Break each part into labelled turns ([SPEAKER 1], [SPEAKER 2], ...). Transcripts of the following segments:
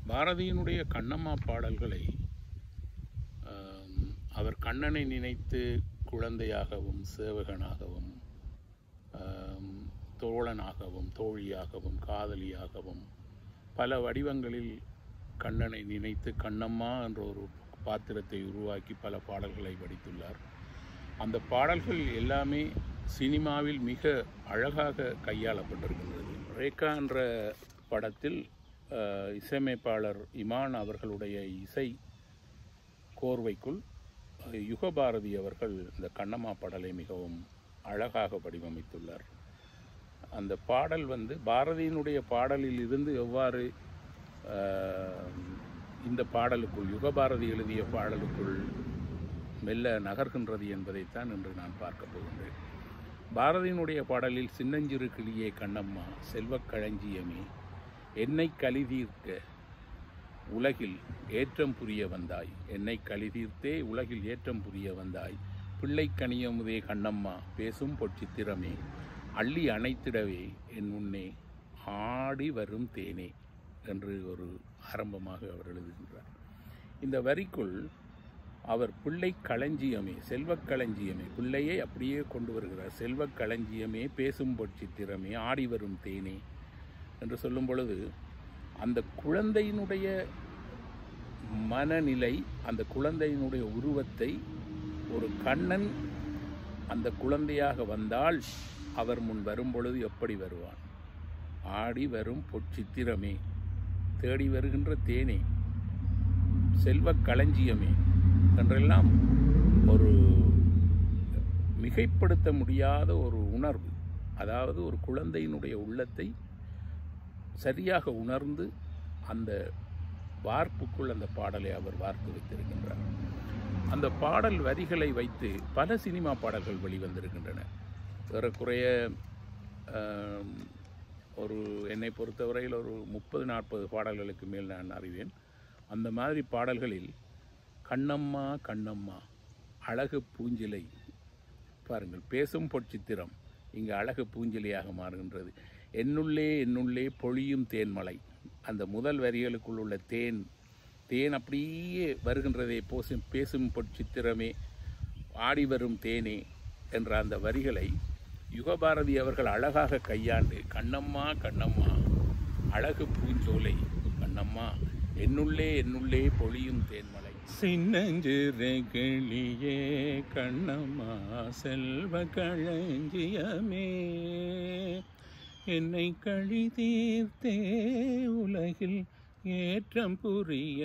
[SPEAKER 1] பாரதியினுடைய கண்ணம்மா பாடல்களை ஆம், அவர் கண்ணனை நினைத்து குழந்தையாகவும் சேவகனாகவும் ஆம், தோழனாகவும் தோழியாகவும் காதலியாகவும் பல வடிவங்களில் கண்ணனை நினைத்து கண்ணம்மா என்ற ஒரு பாத்திரத்தை உருவாக்கி பல பாடல்களை வடித்துள்ளார் அந்த பாடல்கள் எல்லாமே சினிமாவில் மிக அழகாக கையாளப்பட்டிருக்கின்றது ரேகா என்ற படத்தில் அஹ், இசையமைப்பாளர் இமான் அவர்களுடைய இசை கோர்வைக்குள் அஹ், யுகபாரதி அவர்கள் இந்த கண்ணம்மா பாடலை மிகவும் அழகாக வடிவமைத்துள்ளார் அந்த பாடல் வந்து பாரதியினுடைய பாடலில் இருந்து எவ்வாறு அஹ், இந்த பாடலுக்குள் யுகபாரதி எழுதிய பாடலுக்குள் மெல்ல நகர்கின்றது என்பதைத்தான் இன்று நான் பார்க்க போகின்றேன் பாரதியினுடைய பாடலில் சின்னஞ்சிறு கிளியே கண்ணம்மா செல்வக் களஞ்சியமே என்னை கலிதீர்க்க உலகில் ஏற்றம் புரிய வந்தாய் என்னை கலிதீர்த்தே உலகில் ஏற்றம் புரிய வந்தாய் பிள்ளை கனியமுதே கண்ணம்மா பேசும் பொற்சித்திரமே அள்ளி அணைத்திடவே என் முன்னே ஆடி வரும் தேனே என்று ஒரு ஆரம்பமாக அவர் எழுதுகின்றார் இந்த வரிக்குள் அவர் பிள்ளை களஞ்சியமே செல்வக் களஞ்சியமே பிள்ளையை அப்படியே கொண்டு வருகிறார் செல்வக் களஞ்சியமே பேசும் பொற்சித்திரமே ஆடி வரும் தேனே என்று சொல்லும் பொழுது அந்த குழந்தையினுடைய மனநிலை அந்த குழந்தையினுடைய உருவத்தை ஒரு கண்ணன் அந்த குழந்தையாக வந்தால் அவர் முன் வரும் பொழுது எப்படி வருவான் ஆடி வரும் பொற்சித்திரமே தேடி வருகின்ற தேனே செல்வக் களஞ்சியமே என்றெல்லாம் ஒரு மிகைப்படுத்த முடியாத ஒரு உணர்வு அதாவது ஒரு குழந்தையினுடைய உள்ளத்தை சரியாக உணர்ந்து அந்த வார்ப்புக்குள் அந்த பாடலை அவர் வார்த்து வைத்திருக்கின்றார் அந்த பாடல் வரிகளை வைத்து பல சினிமா பாடல்கள் வெளிவந்திருக்கின்றன ஏறக்குறைய ஆம், ஒரு என்னை பொறுத்தவரையில் ஒரு முப்பது நாற்பது பாடல்களுக்கு மேல் நான் அறிவேன் அந்த மாதிரி பாடல்களில் கண்ணம்மா கண்ணம்மா அழகு பூஞ்சிலை பாருங்கள் பேசும் பொற்சித்திரம் இங்கு அழகு பூஞ்சிலையாக மாறுகின்றது என்னுள்ளே என்னுள்ளே பொழியும் தேன்மலை அந்த முதல் வரிகளுக்குள் உள்ள தேன் தேன் அப்படியே வருகின்றதே போசும் பேசும் பொற்சித்திரமே ஆடி வரும் தேனே என்ற அந்த வரிகளை யுகபாரதி அவர்கள் அழகாக கையாண்டு கண்ணம்மா கண்ணம்மா அழகு பூஞ்சோலை கண்ணம்மா என்னுள்ளே என்னுள்ளே பொழியும் தேன்மலை சின்னஞ்சிறு கிளியே கண்ணம்மா செல்வ களஞ்சியமே என்னை கழி தீர்த்தே உலகில் ஏற்றம் புரிய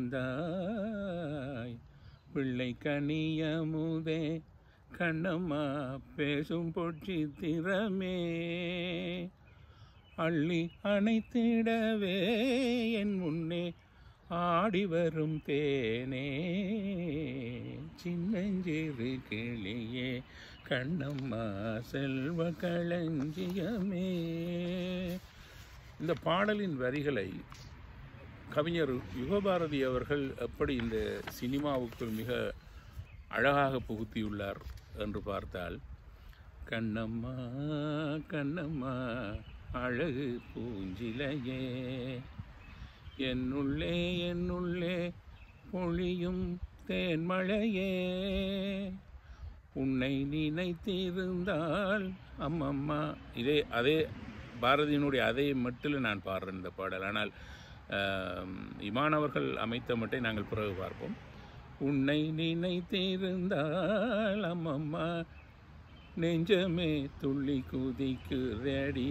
[SPEAKER 1] வந்தாய் பிள்ளை கனியமுதே கண்ணம்மா பேசும் பொற்சித்திரமே அள்ளி அணைத்திடவே என் முன்னே ஆடி வரும் தேனே சின்னஞ்சிறு கிளியே கண்ணம்மா செல்வ களஞ்சியமே இந்த பாடலின் வரிகளை கவிஞர் யுகபாரதி அவர்கள் எப்படி இந்த சினிமாவுக்குள் மிக அழகாக புகுத்தியுள்ளார் என்று பார்த்தால் கண்ணம்மா கண்ணம்மா அழகு பூஞ்சிலையே என்னுள்ளே என்னுள்ளே பொழியும் தேன்மழையே உன்னை நினைத்திருந்தால் அம்மம்மா இதே அதே பாரதியினுடைய அதே மட்டில் நான் பாடுறேன் இந்த பாடல் ஆனால் ஆம், இமான் அவர்கள் அமைத்த மட்டை நாங்கள் பிறகு பார்ப்போம் உன்னை நினைத்திருந்தால் அம்மம்மா நெஞ்சமே துள்ளி குதிக்குதடி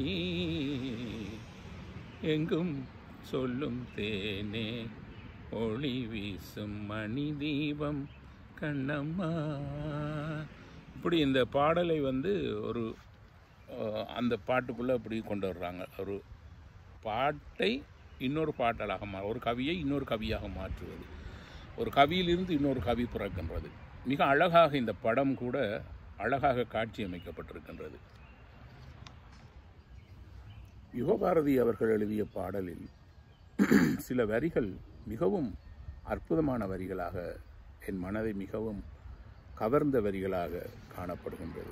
[SPEAKER 1] எங்கும் சொல்லும் தேனே ஒளி வீசும் மணி தீபம் கண்ணம்மா இப்படி இந்த பாடலை வந்து ஒரு அஹ், அந்த பாட்டுக்குள்ளே அப்படி கொண்டு வர்றாங்க ஒரு பாட்டை இன்னொரு பாட்டலாக மா ஒரு கவியை இன்னொரு கவியாக மாற்றுவது ஒரு கவியிலிருந்து இன்னொரு கவி பிறக்கின்றது மிக அழகாக இந்த படம் கூட அழகாக காட்சி அமைக்கப்பட்டிருக்கின்றது யுகபாரதி அவர்கள் எழுதிய பாடலில் சில வரிகள் மிகவும் அற்புதமான வரிகளாக என் மனதை மிகவும் கவர்ந்த வரிகளாக காணப்படுகின்றது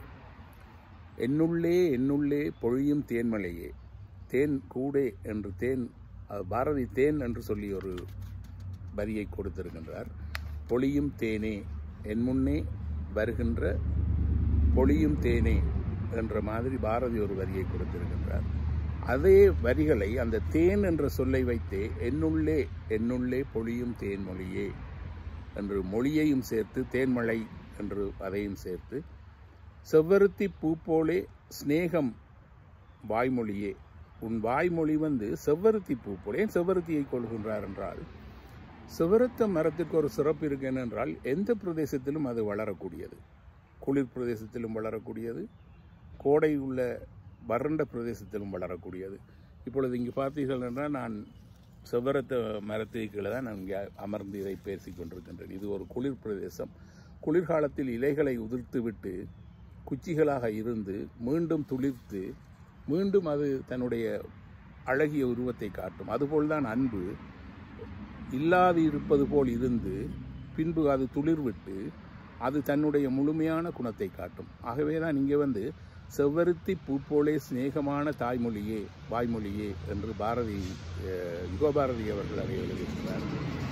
[SPEAKER 1] என்னுள்ளே என்னுள்ளே பொழியும் தேன்மலையே தேன் கூடே என்று தேன் அது பாரதி தேன் என்று சொல்லி ஒரு வரியை கொடுத்திருக்கின்றார் பொழியும் தேனே என் முன்னே வருகின்ற பொழியும் தேனே என்ற மாதிரி பாரதி ஒரு வரியை கொடுத்திருக்கின்றார் அதே வரிகளை அந்த தேன் என்ற சொல்லை வைத்தே என்னுள்ளே என்னுள்ளே பொழியும் தேன்மொழியே என்று மொழியையும் சேர்த்து தேன்மழை என்று அதையும் சேர்த்து செவ்வருத்தி பூ போலே சிநேகம் வாய்மொழியே உன் வாய்மொழி வந்து செவ்வருத்தி பூ போலே ஏன் செவ்வருத்தியை கொள்கின்றார் என்றால் செவ்வருத்த மரத்துக்கு ஒரு சிறப்பு இருக்கு என்னென்றால் எந்த பிரதேசத்திலும் அது வளரக்கூடியது குளிர் பிரதேசத்திலும் வளரக்கூடியது கோடை உள்ள வறண்ட பிரதேசத்திலும் வளரக்கூடியது இப்பொழுது இங்கு பார்த்தீர்கள் என்றால் நான் செவ்வரத்த மரத்துக்கு கீழே தான் நான் இங்கே அமர்ந்து இதை பேசிக் கொண்டிருக்கின்றேன் இது ஒரு குளிர் பிரதேசம் குளிர்காலத்தில் இலைகளை உதிர்த்து விட்டு குச்சிகளாக இருந்து மீண்டும் துளிர்த்து மீண்டும் அது தன்னுடைய அழகிய உருவத்தை காட்டும் அதுபோல்தான் அன்பு இல்லாது இருப்பது போல் இருந்து பின்பு அது துளிர்விட்டு அது தன்னுடைய முழுமையான குணத்தை காட்டும் ஆகவே தான் இங்கே வந்து செவ்வருத்தி பூ போலே சிநேகமான தாய்மொழியே வாய்மொழியே என்று பாரதி அஹ், யுகபாரதி அவர்கள் அதை எழுதியிருக்கிறார்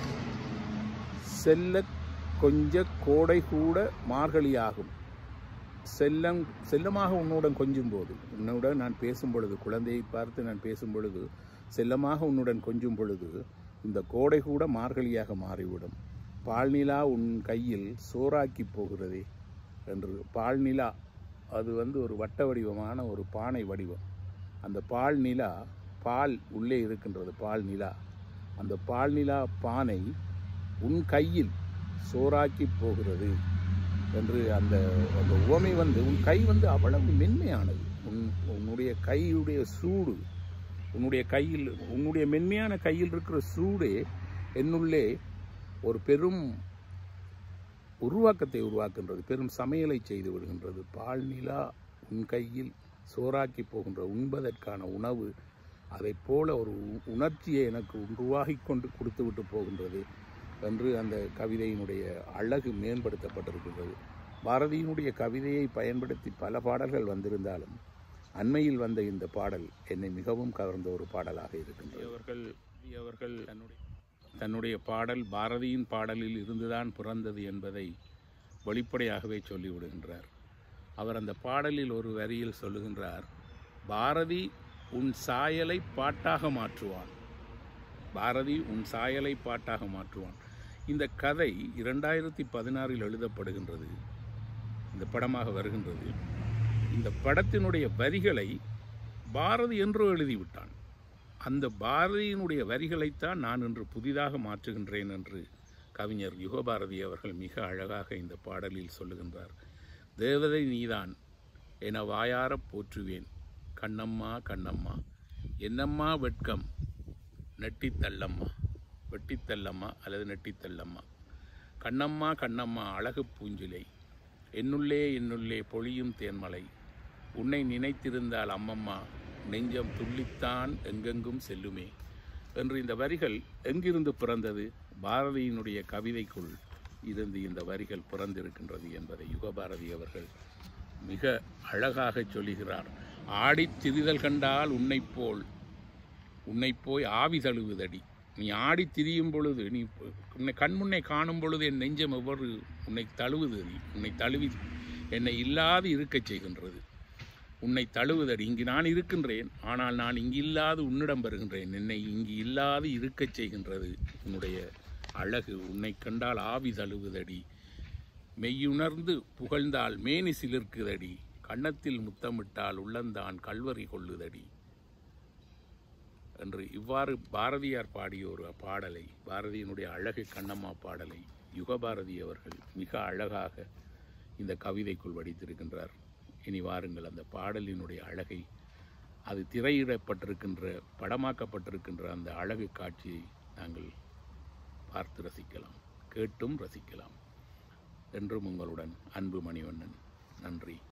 [SPEAKER 1] செல்ல கொஞ்ச கோடை கூட மார்கழியாகும் செல்லம் செல்லமாக உன்னுடன் கொஞ்சும் போது உன்னுடன் நான் பேசும் பொழுது குழந்தையை பார்த்து நான் பேசும் பொழுது செல்லமாக உன்னுடன் கொஞ்சும் பொழுது இந்த கோடை கூட மார்கழியாக மாறிவிடும் பால்நிலா உன் கையில் சோறாக்கி போகிறதே என்று பால்நிலா அது வந்து ஒரு வட்ட வடிவமான ஒரு பானை வடிவம் அந்த பால் நிலா பால் உள்ளே இருக்கின்றது பால் நிலா அந்த பால் நிலா பானை உன் கையில் சோறாக்கி போகிறது என்று அந்த அந்த உவமை வந்து உன் கை வந்து அவ்வளவு மென்மையானது உன் உன்னுடைய கையுடைய சூடு உன்னுடைய கையில் உன்னுடைய மென்மையான கையில் இருக்கிற சூடே என்னுள்ளே ஒரு பெரும் உருவாக்கத்தை உருவாக்குகின்றது பெரும் சமையலை செய்து விடுகின்றது பால் நிலா உன் கையில் சோறாக்கி போகின்ற உண்பதற்கான உணவு அதைப் போல ஒரு உ- உணர்ச்சியை எனக்கு உருவாகி கொண்டு கொடுத்து விட்டு போகின்றது என்று அந்த கவிதையினுடைய அழகு மேம்படுத்தப்பட்டிருக்கின்றது பாரதியினுடைய கவிதையை பயன்படுத்தி பல பாடல்கள் வந்திருந்தாலும் அண்மையில் வந்த இந்த பாடல் என்னை மிகவும் கவர்ந்த ஒரு பாடலாக இருக்கின்றது அவர்கள் அவர்கள் தன்னுடைய தன்னுடைய பாடல் பாரதியின் பாடலில் இருந்துதான் பிறந்தது என்பதை வெளிப்படையாகவே சொல்லிவிடுகின்றார் அவர் அந்த பாடலில் ஒரு வரியில் சொல்லுகின்றார் பாரதி உன் சாயலை பாட்டாக மாற்றுவான் பாரதி உன் சாயலை பாட்டாக மாற்றுவான் இந்த கதை இரண்டாயிரத்தி பதினாறில் எழுதப்படுகின்றது இந்த படமாக வருகின்றது இந்த படத்தினுடைய வரிகளை பாரதி என்றோ எழுதிவிட்டான் அந்த பாரதியினுடைய வரிகளைத்தான் நான் இன்று புதிதாக மாற்றுகின்றேன் என்று கவிஞர் யுகபாரதி அவர்கள் மிக அழகாக இந்த பாடலில் சொல்லுகின்றார் தேவதை நீதான் என வாயாரப் போற்றுவேன் கண்ணம்மா கண்ணம்மா என்னம்மா வெட்கம் நெட்டித்தள்ளம்மா வெட்டித்தள்ளம்மா அல்லது நெட்டித்தள்ளம்மா கண்ணம்மா கண்ணம்மா அழகு பூஞ்சிலை என்னுள்ளே என்னுள்ளே பொழியும் தேன்மலை உன்னை நினைத்திருந்தால் அம்மம்மா நெஞ்சம் துள்ளித்தான் எங்கெங்கும் செல்லுமே என்று இந்த வரிகள் எங்கிருந்து பிறந்தது பாரதியினுடைய கவிதைக்குள் இருந்து இந்த வரிகள் பிறந்திருக்கின்றது என்பதை யுகபாரதி அவர்கள் மிக அழகாக சொல்லுகிறார் ஆடித் திரிதல் கண்டால் உன்னைப் போல் உன்னை போய் ஆவி தழுவுதடி நீ ஆடி திரியும் பொழுது நீ உன்னை கண்முன்னே காணும் பொழுது என் நெஞ்சம் எவ்வளவு உன்னை தழுவுதடி உன்னை தழுவி என்னை இல்லாது இருக்கச் செய்கின்றது உன்னை தழுவுதடி இங்கு நான் இருக்கின்றேன் ஆனால் நான் இங்கு இல்லாது உன்னிடம் வருகின்றேன் என்னை இங்கு இல்லாது இருக்கச் செய்கின்றது உன்னுடைய அழகு உன்னை கண்டால் ஆவி தழுவுதடி மெய்யுணர்ந்து புகழ்ந்தால் மேனி சிலிர்க்குதடி கன்னத்தில் முத்தமிட்டால் உள்ளந்தான் கல்வரி கொள்ளுதடி என்று இவ்வாறு பாரதியார் பாடிய ஒரு பாடலை பாரதியினுடைய அழகு கண்ணம்மா பாடலை யுகபாரதி அவர்கள் மிக அழகாக இந்த கவிதைக்குள் வடித்திருக்கின்றார் இனி வாருங்கள் அந்த பாடலினுடைய அழகை அது திரையிடப்பட்டிருக்கின்ற படமாக்கப்பட்டிருக்கின்ற அந்த அழகு காட்சியை நாங்கள் பார்த்து ரசிக்கலாம் கேட்டும் ரசிக்கலாம் என்றும் உங்களுடன் அன்பு மணிவண்ணன் நன்றி